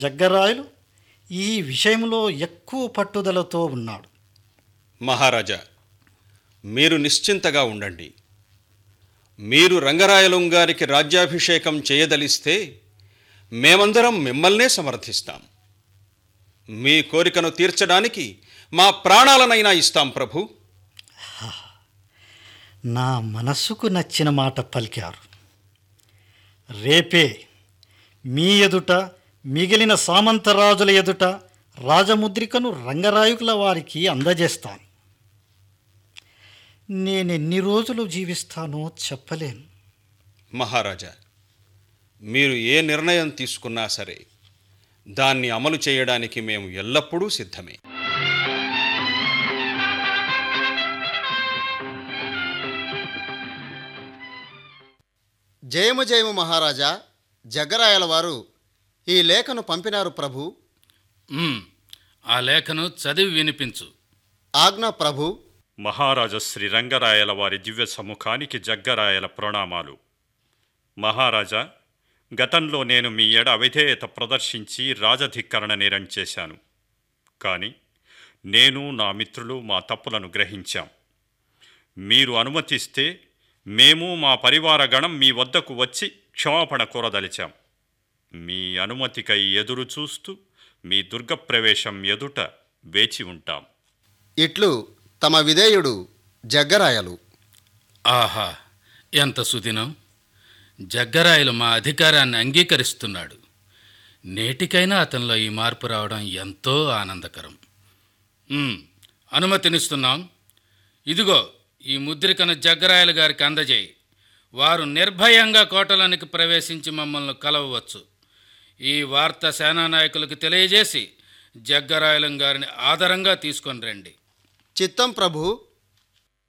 జగ్గరాయలు ఈ విషయంలో ఎక్కువ పట్టుదలతో ఉన్నాడు మహారాజా మీరు నిశ్చింతగా ఉండండి మీరు రంగరాయలం గారికి రాజ్యాభిషేకం చేయదలిస్తే మేమందరం మిమ్మల్నే సమర్థిస్తాం మీ కోరికను తీర్చడానికి మా ప్రాణాలనైనా ఇస్తాం ప్రభు నా మనస్సుకు నచ్చిన మాట పలికారు రేపే మీ ఎదుట మిగిలిన సామంతరాజుల ఎదుట రాజముద్రికను రంగరాయుకుల వారికి అందజేస్తాను నేనెన్ని రోజులు జీవిస్తానో చెప్పలేను మహారాజా మీరు ఏ నిర్ణయం తీసుకున్నా సరే దాన్ని అమలు చేయడానికి మేము ఎల్లప్పుడూ సిద్ధమే జయము జయము మహారాజా జగ్గరాయల వారు ఈ లేఖను పంపినారు ప్రభు ఉమ్, ఆ లేఖను చదివి వినిపించు ఆజ్ఞ ప్రభు మహారాజ శ్రీ రంగరాయల వారి దివ్య సముఖానికి జగ్గరాయల ప్రణామాలు మహారాజా గతంలో నేను మీ ఎడ అవిధేయత ప్రదర్శించి రాజధిక్కరణ నేరం చేశాను కానీ నేను నా మిత్రులు మా తప్పులను గ్రహించాం మీరు అనుమతిస్తే మేము మా పరివార గణం మీ వద్దకు వచ్చి క్షమాపణ కోరదలిచాం మీ అనుమతికై ఎదురు చూస్తూ మీ దుర్గప్రవేశం ఎదుట వేచి ఉంటాం ఇట్లు తమ విధేయుడు జగ్గరాయలు ఆహా ఎంత సుదినం జగ్గరాయలు మా అధికారాన్ని అంగీకరిస్తున్నాడు నేటికైనా అతనిలో ఈ మార్పు రావడం ఎంతో ఆనందకరం ఉమ్, అనుమతినిస్తున్నాం ఇదిగో ఈ ముద్రికను జగ్గరాయలు గారికి అందజేయి వారు నిర్భయంగా కోటలోనికి ప్రవేశించి మమ్మల్ని కలవవచ్చు ఈ వార్త సేనానాయకులకు తెలియజేసి జగ్గరాయలం గారిని ఆదరంగా తీసుకొని రండి చిత్తం ప్రభు